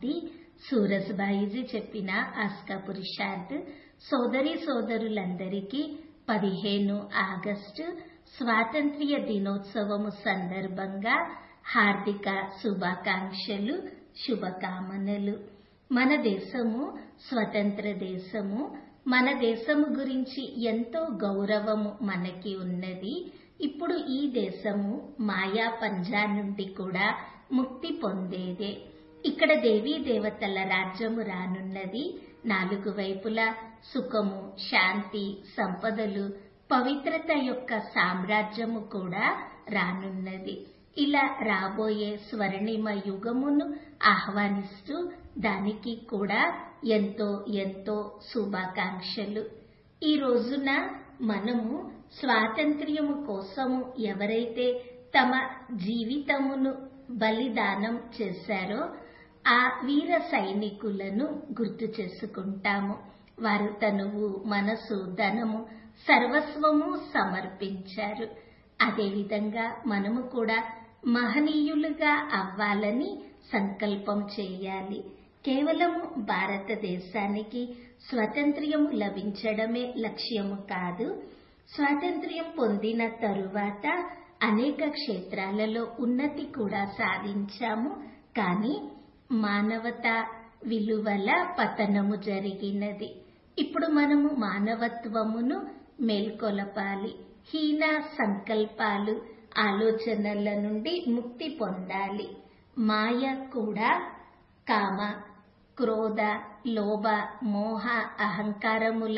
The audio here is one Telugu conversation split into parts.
శాంతి సూరజ్బాయిజీ చెప్పిన ఆస్కా పురుషార్థ్ సోదరి సోదరులందరికీ పదిహేను ఆగస్టు స్వాతంత్ర్య దినోత్సవము సందర్భంగా హార్దిక శుభాకాంక్షలు శుభకామనలు మన దేశము స్వతంత్ర దేశము మన దేశము గురించి ఎంతో గౌరవము మనకి ఉన్నది ఇప్పుడు ఈ దేశము మాయా పంజా నుండి కూడా ముక్తి పొందేదే ఇక్కడ దేవీ దేవతల రాజ్యము రానున్నది నాలుగు వైపులా సుఖము శాంతి సంపదలు పవిత్రత యొక్క సామ్రాజ్యము కూడా రానున్నది ఇలా రాబోయే స్వర్ణిమ యుగమును ఆహ్వానిస్తూ దానికి కూడా ఎంతో ఎంతో శుభాకాంక్షలు ఈ రోజున మనము స్వాతంత్ర్యము కోసము ఎవరైతే తమ జీవితమును బలిదానం చేశారో ఆ వీర సైనికులను గుర్తు చేసుకుంటాము వారు తనువు మనసు ధనము సర్వస్వము సమర్పించారు అదేవిధంగా మనము కూడా మహనీయులుగా అవ్వాలని సంకల్పం చేయాలి కేవలము భారతదేశానికి స్వతంత్ర్యము లభించడమే లక్ష్యము కాదు స్వాతంత్ర్యం పొందిన తరువాత అనేక క్షేత్రాలలో ఉన్నతి కూడా సాధించాము కానీ మానవత విలువల పతనము జరిగినది ఇప్పుడు మనము మానవత్వమును మేల్కొలపాలి హీన సంకల్పాలు ఆలోచనల నుండి ముక్తి పొందాలి మాయ కూడా కామ క్రోధ లోభ మోహ అహంకారముల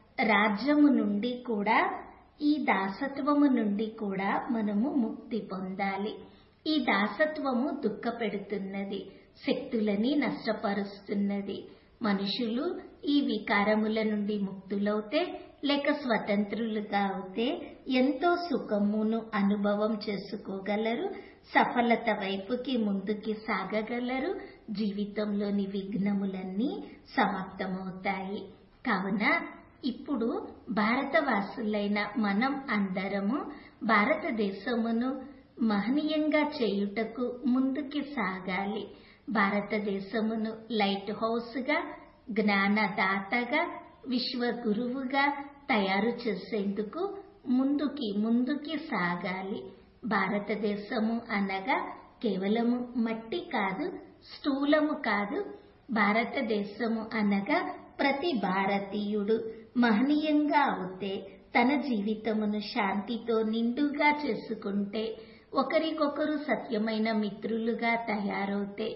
రాజ్యము నుండి కూడా ఈ దాసత్వము నుండి కూడా మనము ముక్తి పొందాలి ఈ దాసత్వము దుఃఖపెడుతున్నది శక్తులని నష్టపరుస్తున్నది మనుషులు ఈ వికారముల నుండి ముక్తులవుతే లేక స్వతంత్రులుగా అవుతే ఎంతో సుఖమును అనుభవం చేసుకోగలరు సఫలత వైపుకి ముందుకి సాగగలరు జీవితంలోని విఘ్నములన్నీ సమాప్తమవుతాయి కావున ఇప్పుడు భారతవాసులైన మనం అందరము భారతదేశమును మహనీయంగా చేయుటకు ముందుకి సాగాలి భారతదేశమును లైట్ హౌస్గా జ్ఞానదాతగా విశ్వ గురువుగా తయారు చేసేందుకు ముందుకి ముందుకి సాగాలి భారతదేశము అనగా కేవలము మట్టి కాదు స్థూలము కాదు భారతదేశము అనగా ప్రతి భారతీయుడు మహనీయంగా అవుతే తన జీవితమును శాంతితో నిండుగా చేసుకుంటే ఒకరికొకరు సత్యమైన మిత్రులుగా తయారవుతే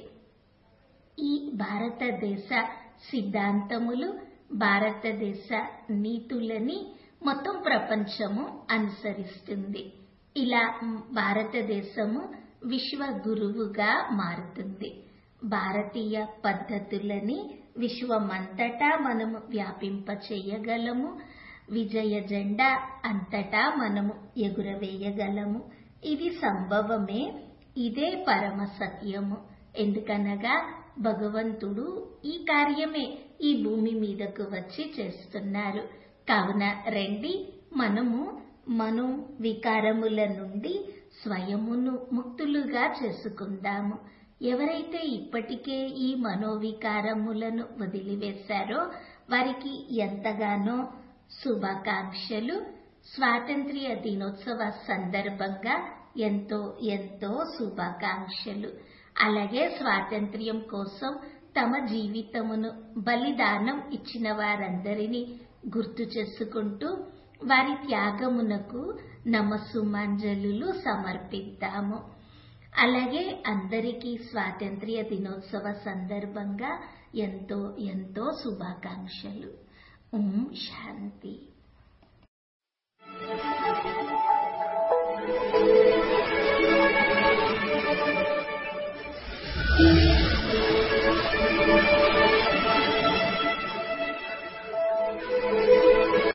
ఈ భారతదేశ సిద్ధాంతములు భారతదేశ నీతులని మొత్తం ప్రపంచము అనుసరిస్తుంది ఇలా భారతదేశము విశ్వ గురువుగా మారుతుంది భారతీయ పద్ధతులని విశ్వమంతటా మనము వ్యాపింప చేయగలము విజయ జెండా అంతటా మనము ఎగురవేయగలము ఇది సంభవమే ఇదే పరమ సత్యము ఎందుకనగా భగవంతుడు ఈ కార్యమే ఈ భూమి మీదకు వచ్చి చేస్తున్నారు కావున రండి మనము మనో వికారముల నుండి స్వయమును ముక్తులుగా చేసుకుందాము ఎవరైతే ఇప్పటికే ఈ మనోవికారములను వదిలివేశారో వారికి ఎంతగానో శుభాకాంక్షలు స్వాతంత్ర్య దినోత్సవ సందర్భంగా ఎంతో ఎంతో శుభాకాంక్షలు అలాగే స్వాతంత్ర్యం కోసం తమ జీవితమును బలిదానం ఇచ్చిన వారందరినీ గుర్తు చేసుకుంటూ వారి త్యాగమునకు నమస్సుమాంజలు సమర్పిద్దాము అలాగే అందరికీ స్వాతంత్ర్య దినోత్సవ సందర్భంగా ఎంతో ఎంతో శుభాకాంక్షలు ఓం శాంతి